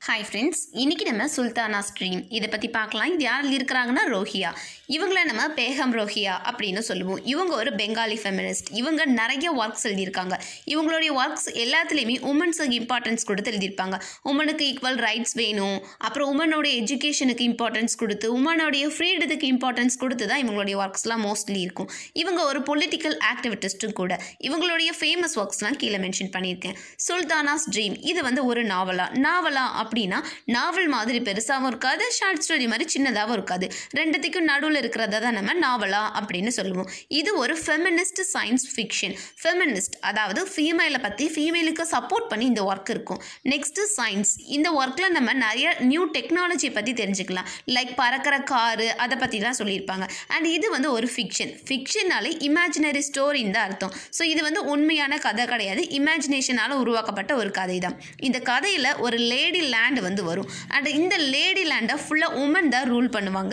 hi friends இன்னைக்கு நம்ம Sultana stream இதை பற்றி பார்க்கலாம் இது யார் இருக்கிறாங்கன்னா ரோஹியா இவங்கள நம்ம பேகம் ரோஹியா அப்படின்னு சொல்லுவோம் இவங்க ஒரு பெங்காலி ஃபெமினிஸ்ட் இவங்க நிறைய ஒர்க்ஸ் எழுதியிருக்காங்க இவங்களுடைய ஒர்க்ஸ் எல்லாத்துலேயுமே உமன்ஸுக்கு இம்பார்ட்டன்ஸ் கொடுத்து எழுதியிருப்பாங்க உமனுக்கு ஈக்குவல் ரைட்ஸ் வேணும் அப்புறம் உமனோட எஜுகேஷனுக்கு இம்பார்ட்டன்ஸ் கொடுத்து உமனோடைய ஃப்ரீடத்துக்கு இம்பார்ட்டன்ஸ் கொடுத்து தான் இவங்களுடைய ஒர்க்ஸ்லாம் மோஸ்ட்லி இருக்கும் இவங்க ஒரு பொலிட்டிக்கல் ஆக்டிவிட்டிஸ்ட்டும் கூட இவங்களுடைய ஃபேமஸ் ஒர்க்ஸ்லாம் கீழே மென்ஷன் பண்ணியிருக்கேன் சுல்தானாஸ் ட்ரீம் இது வந்து ஒரு நாவலா நாவலா அப்படின்னா நாவல் மாதிரி பெருசாகவும் இருக்காது ஷார்ட் ஸ்டோரி மாதிரி சின்னதாகவும் இருக்காது ரெண்டுத்துக்கும் நடுவில் இருக்கிறத தான் நம்ம நாவலா அப்படின்னு சொல்லுவோம் இது ஒரு ஃபெமினிஸ்ட் சயின்ஸ் ஃபிக்ஷன் ஃபெமினிஸ்ட் அதாவது ஃபீமேலை பற்றி ஃபீமேலுக்கு சப்போர்ட் பண்ணி இந்த ஒர்க் இருக்கும் நெக்ஸ்ட்டு சயின்ஸ் இந்த ஒர்க்கில் நம்ம நிறைய நியூ டெக்னாலஜி பற்றி தெரிஞ்சுக்கலாம் லைக் பறக்கிற காரு அதை பற்றிலாம் சொல்லியிருப்பாங்க அண்ட் இது வந்து ஒரு ஃபிக்ஷன் ஃபிக்ஷனாலே இமேஜினரி ஸ்டோரின்னு தான் அர்த்தம் ஸோ இது வந்து உண்மையான கதை கிடையாது இமேஜினேஷனால் உருவாக்கப்பட்ட ஒரு கதை தான் இந்த கதையில் ஒரு லேடி லேண்ட் வந்து வரும் அண்ட் இந்த லேடி லேண்டை ஃபுல்லாக உமன் தான் ரூல் பண்ணுவாங்க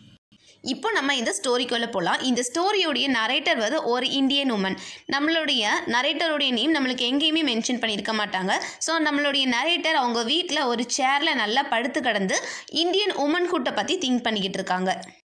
இப்போ நம்ம இந்த ஸ்டோரிக்குள்ளே போகலாம் இந்த ஸ்டோரியோடைய நரேட்டர் வந்து ஒரு இந்தியன் உமன் நம்மளுடைய நரேட்டருடைய நேம் நம்மளுக்கு எங்கேயுமே மென்ஷன் பண்ணியிருக்க மாட்டாங்க ஸோ நம்மளுடைய நரேட்டர் அவங்க வீட்டில் ஒரு சேரில் நல்லா படுத்து கிடந்து இந்தியன் உமன் ஹுட்டை பற்றி திங்க் பண்ணிக்கிட்டு இருக்காங்க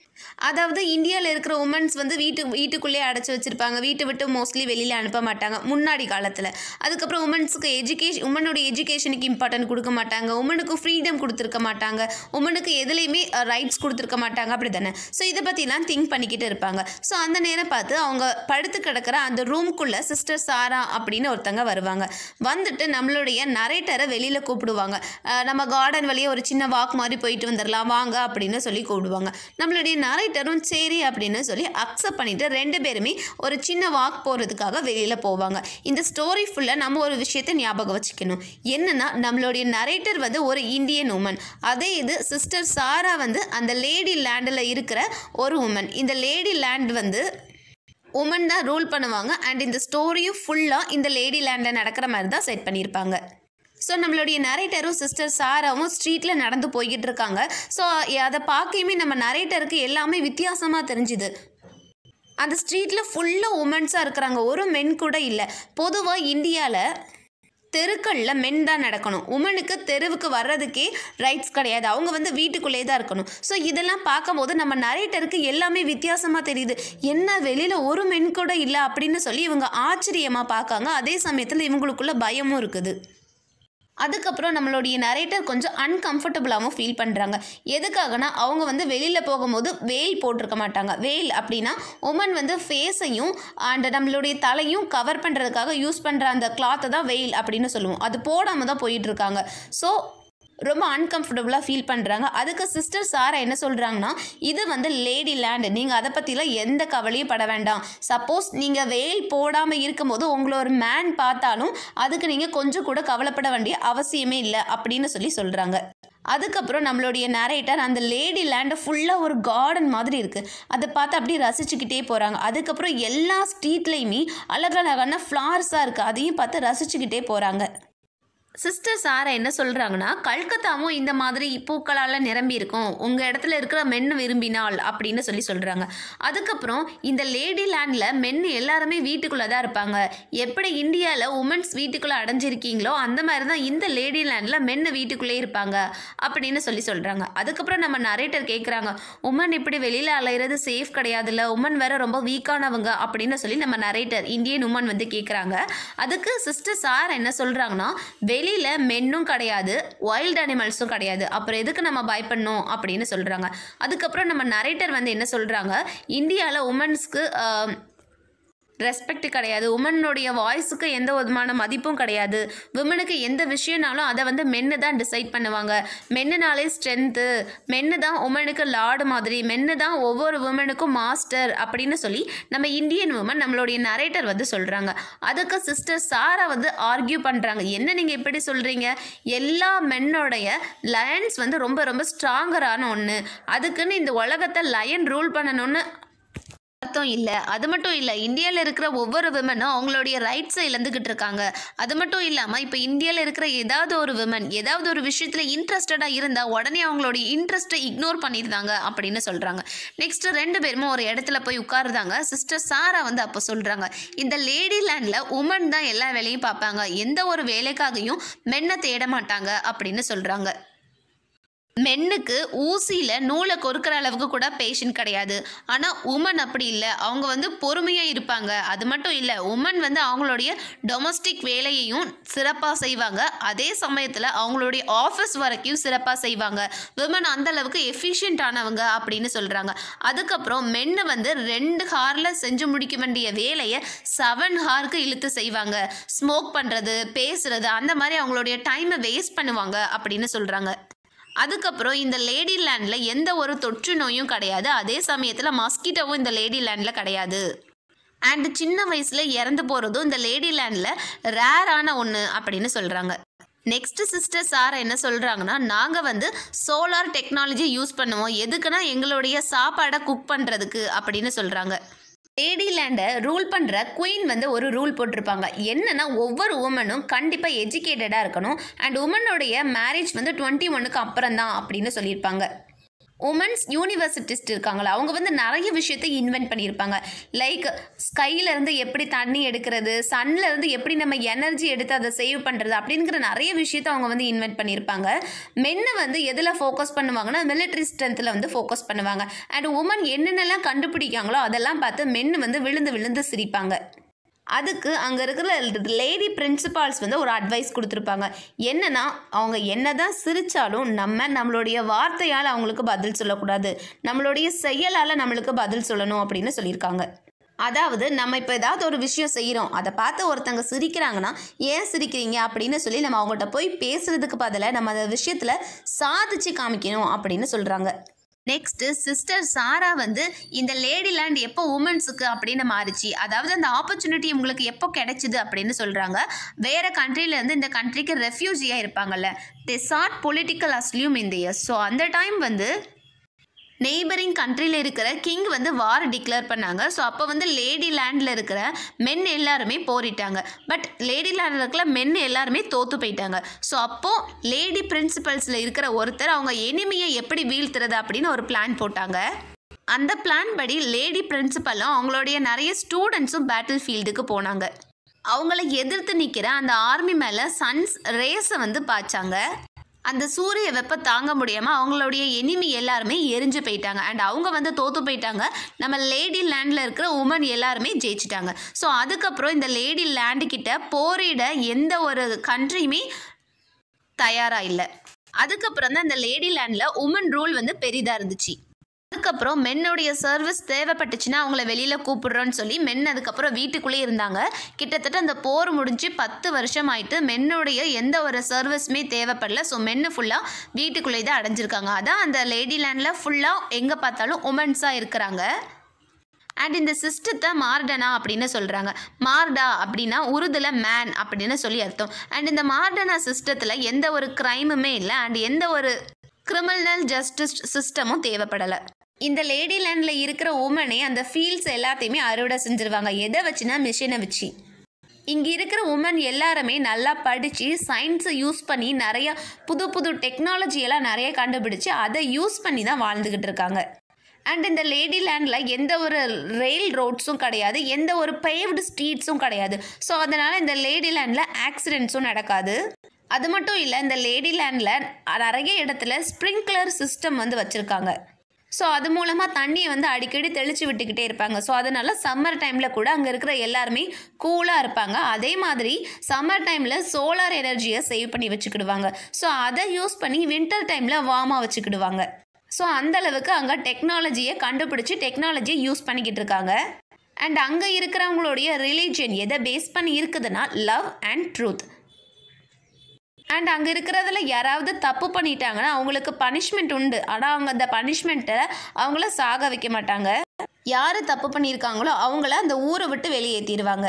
அதாவது இந்தியாவில் இருக்கிற உமன்ஸ் வந்து வீட்டு வீட்டுக்குள்ளேயே அடைச்சி வச்சுருப்பாங்க வீட்டை விட்டு மோஸ்ட்லி வெளியில் அனுப்ப மாட்டாங்க முன்னாடி காலத்தில் அதுக்கப்புறம் உமன்ஸுக்கு எஜுகேஷன் உமனோட எஜுகேஷனுக்கு இம்பார்ட்டன்ட் கொடுக்க மாட்டாங்க உமனுக்கு ஃப்ரீடம் கொடுத்துருக்க மாட்டாங்க உமனுக்கு எதுலேயுமே ரைட்ஸ் கொடுத்துருக்க மாட்டாங்க அப்படி தானே ஸோ இதை பற்றிலாம் திங்க் பண்ணிக்கிட்டு இருப்பாங்க ஸோ அந்த நேரம் பார்த்து அவங்க படுத்து கிடக்கிற அந்த ரூம்குள்ளே சிஸ்டர் சாரா அப்படின்னு ஒருத்தங்க வருவாங்க வந்துட்டு நம்மளுடைய நரேட்டரை வெளியில் கூப்பிடுவாங்க அஹ் நம்ம கார்டன் வழியே ஒரு சின்ன வாக் மாதிரி போயிட்டு வந்துடலாம் வாங்க அப்படின்னு சொல்லி கூப்பிடுவாங்க நம்மளுடைய நரேட்டரும் சரி அப்படின்னு சொல்லி அக்செப்ட் பண்ணிட்டு ரெண்டு பேருமே ஒரு சின்ன வாக் போகிறதுக்காக வெளியில் போவாங்க இந்த ஸ்டோரி ஃபுல்லாக நம்ம ஒரு விஷயத்தை ஞாபகம் வச்சுக்கணும் என்னன்னா நம்மளுடைய நரேட்டர் வந்து ஒரு இந்தியன் உமன் அதே இது சிஸ்டர் சாரா வந்து அந்த லேடி லேண்டில் இருக்கிற ஒரு உமன் இந்த லேடி லேண்ட் வந்து உமன் தான் ரூல் பண்ணுவாங்க அண்ட் இந்த ஸ்டோரியும் ஃபுல்லாக இந்த லேடி லேண்டில் நடக்கிற மாதிரி தான் செட் பண்ணியிருப்பாங்க ஸோ நம்மளுடைய நரேட்டரும் சிஸ்டர் சாராவும் ஸ்ட்ரீட்டில் நடந்து போய்கிட்டு இருக்காங்க ஸோ அதை பார்க்கையுமே நம்ம நரேட்டருக்கு எல்லாமே வித்தியாசமாக தெரிஞ்சுது அந்த ஸ்ட்ரீட்டில் ஃபுல்லாக உமன்ஸாக இருக்கிறாங்க ஒரு மென் கூட இல்லை பொதுவாக இந்தியாவில் தெருக்களில் மென் தான் நடக்கணும் உமனுக்கு தெருவுக்கு வர்றதுக்கே ரைட்ஸ் கிடையாது அவங்க வந்து வீட்டுக்குள்ளே தான் இருக்கணும் ஸோ இதெல்லாம் பார்க்கும்போது நம்ம நரேட்டருக்கு எல்லாமே வித்தியாசமாக தெரியுது என்ன வெளியில் ஒரு மென் கூட இல்லை அப்படின்னு சொல்லி இவங்க ஆச்சரியமாக பார்க்காங்க அதே சமயத்தில் இவங்களுக்குள்ள பயமும் இருக்குது அதுக்கப்புறம் நம்மளுடைய நரேட்டர் கொஞ்சம் அன்கம்ஃபர்டபுளாகவும் ஃபீல் பண்ணுறாங்க எதுக்காகனா அவங்க வந்து வெளியில் போகும்போது வெயில் போட்டிருக்க மாட்டாங்க வெயில் அப்படின்னா உமன் வந்து ஃபேஸையும் அண்ட் நம்மளுடைய தலையும் கவர் பண்ணுறதுக்காக யூஸ் பண்ணுற அந்த கிளாத்தை தான் வெயில் அப்படின்னு சொல்லுவோம் அது போடாமல் தான் போயிட்டு இருக்காங்க ஸோ ரொம்ப அன்கம்ஃபர்டபுளாக ஃபீல் பண்ணுறாங்க அதுக்கு சிஸ்டர் சாரா என்ன சொல்கிறாங்கன்னா இது வந்து லேடி லேண்டு நீங்கள் அதை பற்றிலாம் எந்த கவலையும் பட வேண்டாம் சப்போஸ் நீங்கள் வெயில் போடாமல் இருக்கும்போது உங்களை ஒரு மேன் பார்த்தாலும் அதுக்கு நீங்கள் கொஞ்சம் கூட கவலைப்பட வேண்டிய அவசியமே இல்லை அப்படின்னு சொல்லி சொல்கிறாங்க அதுக்கப்புறம் நம்மளுடைய நரேட்டர் அந்த லேடி லேண்டை ஃபுல்லாக ஒரு கார்டன் மாதிரி இருக்குது அதை பார்த்து அப்படியே ரசிச்சுக்கிட்டே போகிறாங்க அதுக்கப்புறம் எல்லா ஸ்ட்ரீட்லேயுமே அழகழகான ஃப்ளார்ஸாக இருக்குது அதையும் பார்த்து ரசிச்சுக்கிட்டே போகிறாங்க சிஸ்டர் சாரா என்ன சொல்கிறாங்கன்னா கல்கத்தாவும் இந்த மாதிரி பூக்களால் நிரம்பி இருக்கும் உங்கள் இடத்துல இருக்கிற மென் விரும்பினால் அப்படின்னு சொல்லி சொல்கிறாங்க அதுக்கப்புறம் இந்த லேடி லேண்டில் மென் எல்லாருமே வீட்டுக்குள்ளே தான் இருப்பாங்க எப்படி இந்தியாவில் உமன்ஸ் வீட்டுக்குள்ளே அடைஞ்சிருக்கீங்களோ அந்த மாதிரி தான் இந்த லேடி லேண்டில் மென் வீட்டுக்குள்ளே இருப்பாங்க அப்படின்னு சொல்லி சொல்கிறாங்க அதுக்கப்புறம் நம்ம நரேட்டர் கேட்குறாங்க உமன் இப்படி வெளியில் அலையிறது சேஃப் கிடையாதுல்ல உமன் வேற ரொம்ப வீக்கானவங்க அப்படின்னு சொல்லி நம்ம நரேட்டர் இந்தியன் உமன் வந்து கேட்குறாங்க அதுக்கு சிஸ்டர் சார் என்ன சொல்கிறாங்கன்னா வெளியில் மென்னும் கிடையாது வைல்ட் அனிமல்ஸும் கிடையாது அப்புறம் எதுக்கு நம்ம பயப்படணும் அப்படின்னு சொல்கிறாங்க அதுக்கப்புறம் நம்ம நரேட்டர் வந்து என்ன சொல்கிறாங்க இந்தியாவில் உமன்ஸ்க்கு ரெஸ்பெக்ட் கிடையாது உமனுடைய வாய்ஸுக்கு எந்த விதமான மதிப்பும் கிடையாது விமனுக்கு எந்த விஷயம்னாலும் அதை வந்து மென்னு தான் டிசைட் பண்ணுவாங்க மென்னுனாலே ஸ்ட்ரென்த்து மென்னு தான் உமனுக்கு லார்டு மாதிரி மென்னு தான் ஒவ்வொரு உமனுக்கும் மாஸ்டர் அப்படின்னு சொல்லி நம்ம இந்தியன் உமன் நம்மளுடைய நரேட்டர் வந்து சொல்கிறாங்க அதுக்கு சிஸ்டர் சாரா வந்து ஆர்கியூ பண்ணுறாங்க என்ன நீங்கள் இப்படி சொல்கிறீங்க எல்லா மென்னோடைய லயன்ஸ் வந்து ரொம்ப ரொம்ப ஸ்ட்ராங்கரான ஒன்று அதுக்குன்னு இந்த உலகத்தை லயன் ரூல் பண்ணணும்னு அர்த்தம் இல்லை அது மட்டும் இல்லை இந்தியாவில் இருக்கிற ஒவ்வொரு விமனும் அவங்களுடைய ரைட்ஸை இழந்துக்கிட்டு இருக்காங்க அது மட்டும் இல்லாமல் இப்போ இந்தியாவில் இருக்கிற ஏதாவது ஒரு விமன் ஏதாவது ஒரு விஷயத்தில் இன்ட்ரெஸ்டடாக இருந்தால் உடனே அவங்களுடைய இன்ட்ரெஸ்ட்டை இக்னோர் பண்ணியிருந்தாங்க அப்படின்னு சொல்கிறாங்க நெக்ஸ்ட் ரெண்டு பேருமே ஒரு இடத்துல போய் உட்காருதாங்க சிஸ்டர் சாரா வந்து அப்போ சொல்கிறாங்க இந்த லேடி லேண்டில் உமன் தான் எல்லா வேலையும் பார்ப்பாங்க எந்த ஒரு வேலைக்காகவும் மென்னை தேட மாட்டாங்க அப்படின்னு சொல்கிறாங்க மென்னுக்கு ஊசியில் நூலை கொறுக்கிற அளவுக்கு கூட பேஷண்ட் கிடையாது ஆனால் உமன் அப்படி இல்லை அவங்க வந்து பொறுமையாக இருப்பாங்க அது மட்டும் இல்லை உமன் வந்து அவங்களுடைய டொமஸ்டிக் வேலையையும் சிறப்பாக செய்வாங்க அதே சமயத்தில் அவங்களுடைய ஆஃபீஸ் வரைக்கும் சிறப்பாக செய்வாங்க விமன் அந்த அளவுக்கு எஃபிஷியன்ட் ஆனவங்க அப்படின்னு சொல்கிறாங்க அதுக்கப்புறம் மென்னு வந்து ரெண்டு ஹாரில் செஞ்சு முடிக்க வேண்டிய வேலையை செவன் ஹாருக்கு இழுத்து செய்வாங்க ஸ்மோக் பண்ணுறது பேசுறது அந்த மாதிரி அவங்களுடைய டைமை வேஸ்ட் பண்ணுவாங்க அப்படின்னு சொல்கிறாங்க அதுக்கப்புறம் இந்த லேடி லேண்டில் எந்த ஒரு தொற்று நோயும் கிடையாது அதே சமயத்தில் மஸ்கிட்டோவும் இந்த லேடி லேண்டில் கிடையாது அண்ட் சின்ன வயசில் இறந்து போகிறதும் இந்த லேடி லேண்டில் ரேரான ஒன்று அப்படின்னு சொல்கிறாங்க நெக்ஸ்ட் சிஸ்டர் சார் என்ன சொல்கிறாங்கன்னா நாங்கள் வந்து சோலார் டெக்னாலஜி யூஸ் பண்ணுவோம் எதுக்குன்னா எங்களுடைய சாப்பாடை குக் பண்ணுறதுக்கு அப்படின்னு சொல்கிறாங்க லேடி லேண்டை ரூல் பண்ணுற குயின் வந்து ஒரு ரூல் போட்டிருப்பாங்க என்னன்னா ஒவ்வொரு உமனும் கண்டிப்பாக எஜுகேட்டடாக இருக்கணும் அண்ட் உமனுடைய மேரேஜ் வந்து டுவெண்ட்டி ஒன்னுக்கு அப்புறம் தான் அப்படின்னு சொல்லியிருப்பாங்க உமன்ஸ் யூனிவர்சிட்டிஸ்ட் இருக்காங்களா அவங்க வந்து நிறைய விஷயத்தை இன்வென்ட் பண்ணியிருப்பாங்க லைக் ஸ்கைலேருந்து எப்படி தண்ணி எடுக்கிறது சன்ல இருந்து எப்படி நம்ம எனர்ஜி எடுத்து அதை சேவ் பண்ணுறது அப்படிங்கிற நிறைய விஷயத்தை அவங்க வந்து இன்வென்ட் பண்ணியிருப்பாங்க மென்னு வந்து எதில் ஃபோக்கஸ் பண்ணுவாங்கன்னா மிலிட்ரி ஸ்ட்ரென்த்தில் வந்து ஃபோக்கஸ் பண்ணுவாங்க அண்ட் உமன் என்னென்னலாம் கண்டுபிடிக்காங்களோ அதெல்லாம் பார்த்து மென்னு வந்து விழுந்து விழுந்து சிரிப்பாங்க அதுக்கு அங்கே இருக்கிற லேடி பிரின்சிபால்ஸ் வந்து ஒரு அட்வைஸ் கொடுத்துருப்பாங்க என்னன்னா அவங்க என்னதான் சிரித்தாலும் நம்ம நம்மளுடைய வார்த்தையால் அவங்களுக்கு பதில் சொல்லக்கூடாது நம்மளுடைய செயலால் நம்மளுக்கு பதில் சொல்லணும் அப்படின்னு சொல்லியிருக்காங்க அதாவது நம்ம இப்போ ஏதாவது ஒரு விஷயம் செய்கிறோம் அதை பார்த்து ஒருத்தங்க சிரிக்கிறாங்கன்னா ஏன் சிரிக்கிறீங்க அப்படின்னு சொல்லி நம்ம அவங்கள்ட்ட போய் பேசுறதுக்கு பதிலாக நம்ம அந்த விஷயத்தில் சாதிச்சு காமிக்கணும் அப்படின்னு சொல்கிறாங்க நெக்ஸ்ட்டு சிஸ்டர் சாரா வந்து இந்த லேடி லேண்ட் எப்போ உமன்ஸுக்கு அப்படின்னு மாறிச்சு அதாவது அந்த ஆப்பர்ச்சுனிட்டி உங்களுக்கு எப்போ கிடைச்சிது அப்படின்னு சொல்கிறாங்க வேறு கண்ட்ரிலேருந்து இந்த கண்ட்ரிக்கு ரெஃப்யூஜியாக இருப்பாங்கல்ல தே சாட் பொலிட்டிக்கல் அஸ்லியூம் இந்த இயர்ஸ் ஸோ அந்த டைம் வந்து நெய்பரிங் கண்ட்ரியில் இருக்கிற கிங் வந்து வார் டிக்ளேர் பண்ணாங்க ஸோ அப்போ வந்து லேடி லேண்டில் இருக்கிற மென் எல்லாருமே போரிட்டாங்க பட் லேடி லேண்டில் இருக்கிற மென் எல்லாருமே தோற்று போயிட்டாங்க ஸோ அப்போது லேடி பிரின்சிபல்ஸில் இருக்கிற ஒருத்தர் அவங்க எனிமையை எப்படி வீழ்த்துறது அப்படின்னு ஒரு பிளான் போட்டாங்க அந்த பிளான் படி லேடி பிரின்சிபலும் அவங்களுடைய நிறைய ஸ்டூடெண்ட்ஸும் பேட்டில் ஃபீல்டுக்கு போனாங்க அவங்கள எதிர்த்து நிற்கிற அந்த ஆர்மி மேலே சன்ஸ் ரேஸை வந்து பாய்ச்சாங்க அந்த சூரிய வெப்பம் தாங்க முடியாமல் அவங்களுடைய எனிமி எல்லாருமே எரிஞ்சு போயிட்டாங்க அண்ட் அவங்க வந்து தோற்று போயிட்டாங்க நம்ம லேடி லேண்டில் இருக்கிற உமன் எல்லாருமே ஜெயிச்சிட்டாங்க ஸோ அதுக்கப்புறம் இந்த லேடி லேண்டு கிட்ட போரிட எந்த ஒரு கண்ட்ரியுமே தயாராக இல்லை அதுக்கப்புறம் தான் இந்த லேடி லேண்டில் உமன் ரூல் வந்து பெரிதாக இருந்துச்சு அதுக்கப்புறம் மென்னுடைய சர்வீஸ் தேவைப்பட்டுச்சுன்னா அவங்கள வெளியில் கூப்பிடுறோன்னு சொல்லி மென் அதுக்கப்புறம் வீட்டுக்குள்ளே இருந்தாங்க கிட்டத்தட்ட அந்த போர் முடிஞ்சு பத்து வருஷம் ஆயிட்டு மென்னுடைய எந்த ஒரு சர்வீஸுமே தேவைப்படல ஸோ மென்னு ஃபுல்லாக வீட்டுக்குள்ளே தான் அடைஞ்சிருக்காங்க அதான் அந்த லேடி லேண்டில் ஃபுல்லாக எங்கே பார்த்தாலும் உமன்ஸாக இருக்கிறாங்க அண்ட் இந்த சிஸ்டத்தை மார்டனா அப்படின்னு சொல்கிறாங்க மார்டா அப்படின்னா உருதுல மேன் அப்படின்னு சொல்லி அர்த்தம் அண்ட் இந்த மார்டனா சிஸ்டத்தில் எந்த ஒரு க்ரைமுமே இல்லை அண்ட் எந்த ஒரு கிரிமினல் ஜஸ்டிஸ் சிஸ்டமும் தேவைப்படலை இந்த லேடி லேண்டில் இருக்கிற உமனே அந்த ஃபீல்ட்ஸ் எல்லாத்தையுமே அறுவடை செஞ்சுருவாங்க எதை வச்சுன்னா மிஷினை வச்சு இங்கே இருக்கிற உமன் எல்லாருமே நல்லா படித்து சயின்ஸை யூஸ் பண்ணி நிறைய புது புது டெக்னாலஜி எல்லாம் நிறைய கண்டுபிடிச்சு அதை யூஸ் பண்ணி தான் வாழ்ந்துக்கிட்டு இருக்காங்க அண்ட் இந்த லேடி லேண்டில் எந்த ஒரு ரயில் ரோட்ஸும் கிடையாது எந்த ஒரு பேவ்டு ஸ்ட்ரீட்ஸும் கிடையாது ஸோ அதனால் இந்த லேடி லேண்டில் ஆக்சிடென்ட்ஸும் நடக்காது அது மட்டும் இல்லை இந்த லேடி லேண்டில் நிறைய இடத்துல ஸ்ப்ரிங்க்லர் சிஸ்டம் வந்து வச்சுருக்காங்க ஸோ அது மூலமாக தண்ணியை வந்து அடிக்கடி தெளித்து விட்டுக்கிட்டே இருப்பாங்க ஸோ அதனால் சம்மர் டைமில் கூட அங்கே இருக்கிற எல்லாருமே கூலாக இருப்பாங்க அதே மாதிரி சம்மர் டைமில் சோலார் எனர்ஜியை சேவ் பண்ணி வச்சுக்கிடுவாங்க ஸோ அதை யூஸ் பண்ணி வின்டர் டைமில் வார்மாக வச்சுக்கிடுவாங்க ஸோ அந்த அளவுக்கு அங்கே டெக்னாலஜியை கண்டுபிடிச்சி டெக்னாலஜியை யூஸ் பண்ணிக்கிட்டு இருக்காங்க அண்ட் அங்கே இருக்கிறவங்களுடைய ரிலீஜியன் எதை பேஸ் பண்ணி இருக்குதுன்னா லவ் அண்ட் ட்ரூத் அண்ட் அங்கே இருக்கிறதுல யாராவது தப்பு பண்ணிட்டாங்கன்னா அவங்களுக்கு பனிஷ்மெண்ட் உண்டு ஆனால் அவங்க அந்த பனிஷ்மெண்ட்டை அவங்கள சாக வைக்க மாட்டாங்க யார் தப்பு பண்ணியிருக்காங்களோ அவங்கள அந்த ஊரை விட்டு வெளியேற்றிடுவாங்க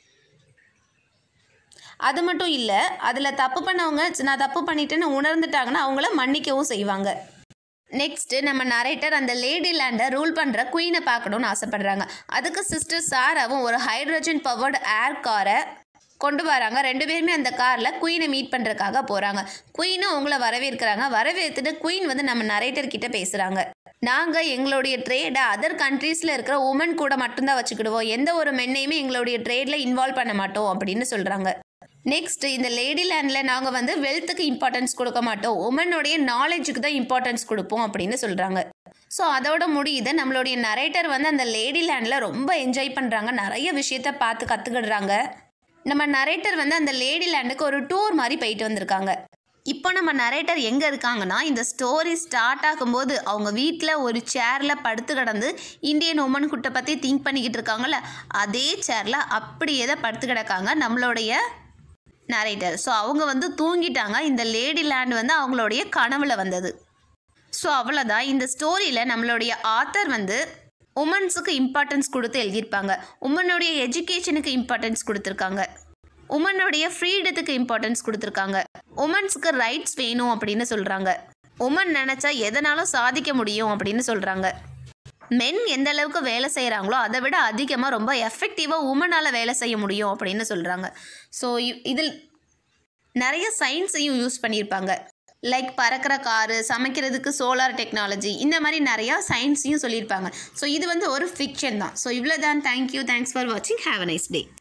அது மட்டும் இல்லை அதில் தப்பு பண்ணவங்க நான் தப்பு பண்ணிட்டேன்னு உணர்ந்துட்டாங்கன்னா அவங்கள மன்னிக்கவும் செய்வாங்க நெக்ஸ்ட் நம்ம நரேட்டர் அந்த லேடி லேண்டை ரூல் பண்ணுற குயினை பார்க்கணும்னு ஆசைப்படுறாங்க அதுக்கு சிஸ்டர் சாராவும் ஒரு ஹைட்ரஜன் பவர்டு ஏர் காரை கொண்டு வராங்க ரெண்டு பேருமே அந்த காரில் குயினை மீட் பண்ணுறதுக்காக போகிறாங்க குயினும் அவங்கள வரவேற்கிறாங்க வரவேற்றுட்டு குயின் வந்து நம்ம நரேட்டர் கிட்ட பேசுகிறாங்க நாங்கள் எங்களுடைய ட்ரேடை அதர் கண்ட்ரீஸில் இருக்கிற உமன் கூட மட்டும்தான் வச்சுக்கிடுவோம் எந்த ஒரு மென்னையுமே எங்களுடைய ட்ரேடில் இன்வால்வ் பண்ண மாட்டோம் அப்படின்னு சொல்கிறாங்க நெக்ஸ்ட் இந்த லேடி லேண்டில் நாங்கள் வந்து வெல்த்துக்கு இம்பார்ட்டன்ஸ் கொடுக்க மாட்டோம் உமனுடைய நாலேஜுக்கு தான் இம்பார்ட்டன்ஸ் கொடுப்போம் அப்படின்னு சொல்கிறாங்க ஸோ அதோட முடியுது நம்மளுடைய நரேட்டர் வந்து அந்த லேடி லேண்டில் ரொம்ப என்ஜாய் பண்ணுறாங்க நிறைய விஷயத்த பார்த்து கற்றுக்கிடுறாங்க நம்ம நரேட்டர் வந்து அந்த லேடி லேண்டுக்கு ஒரு டூர் மாதிரி போயிட்டு வந்திருக்காங்க இப்போ நம்ம நரேட்டர் எங்கே இருக்காங்கன்னா இந்த ஸ்டோரி ஸ்டார்ட் ஆகும்போது அவங்க வீட்டில் ஒரு சேரில் படுத்து கிடந்து இந்தியன் உமன் குட்டை பற்றி திங்க் பண்ணிக்கிட்டு இருக்காங்கல்ல அதே சேரில் அப்படியே தான் படுத்து கிடக்காங்க நம்மளுடைய நரேட்டர் ஸோ அவங்க வந்து தூங்கிட்டாங்க இந்த லேடி லேண்ட் வந்து அவங்களுடைய கனவுல வந்தது ஸோ அவ்வளோதான் இந்த ஸ்டோரியில் நம்மளுடைய ஆத்தர் வந்து உமன்ஸுக்கு இம்பார்ட்டன்ஸ் கொடுத்து எழுதியிருப்பாங்க உமனுடைய எஜுகேஷனுக்கு இம்பார்ட்டன்ஸ் கொடுத்துருக்காங்க உமனுடைய ஃப்ரீடத்துக்கு இம்பார்ட்டன்ஸ் கொடுத்துருக்காங்க உமன்ஸுக்கு ரைட்ஸ் வேணும் அப்படின்னு சொல்கிறாங்க உமன் நினச்சா எதனாலும் சாதிக்க முடியும் அப்படின்னு சொல்கிறாங்க மென் எந்த அளவுக்கு வேலை செய்கிறாங்களோ அதை விட அதிகமாக ரொம்ப எஃபெக்டிவாக உமனால் வேலை செய்ய முடியும் அப்படின்னு சொல்கிறாங்க ஸோ இதில் நிறைய சயின்ஸையும் யூஸ் பண்ணியிருப்பாங்க லைக் பறக்கிற காரு சமைக்கிறதுக்கு சோலார் டெக்னாலஜி இந்த மாதிரி நிறையா சயின்ஸையும் சொல்லியிருப்பாங்க ஸோ இது வந்து ஒரு ஃபிக்ஷன் தான் ஸோ இவ்வளோ தான் தேங்க்யூ தேங்க்ஸ் ஃபார் வாட்சிங் ஹாவ் அ நைஸ் டே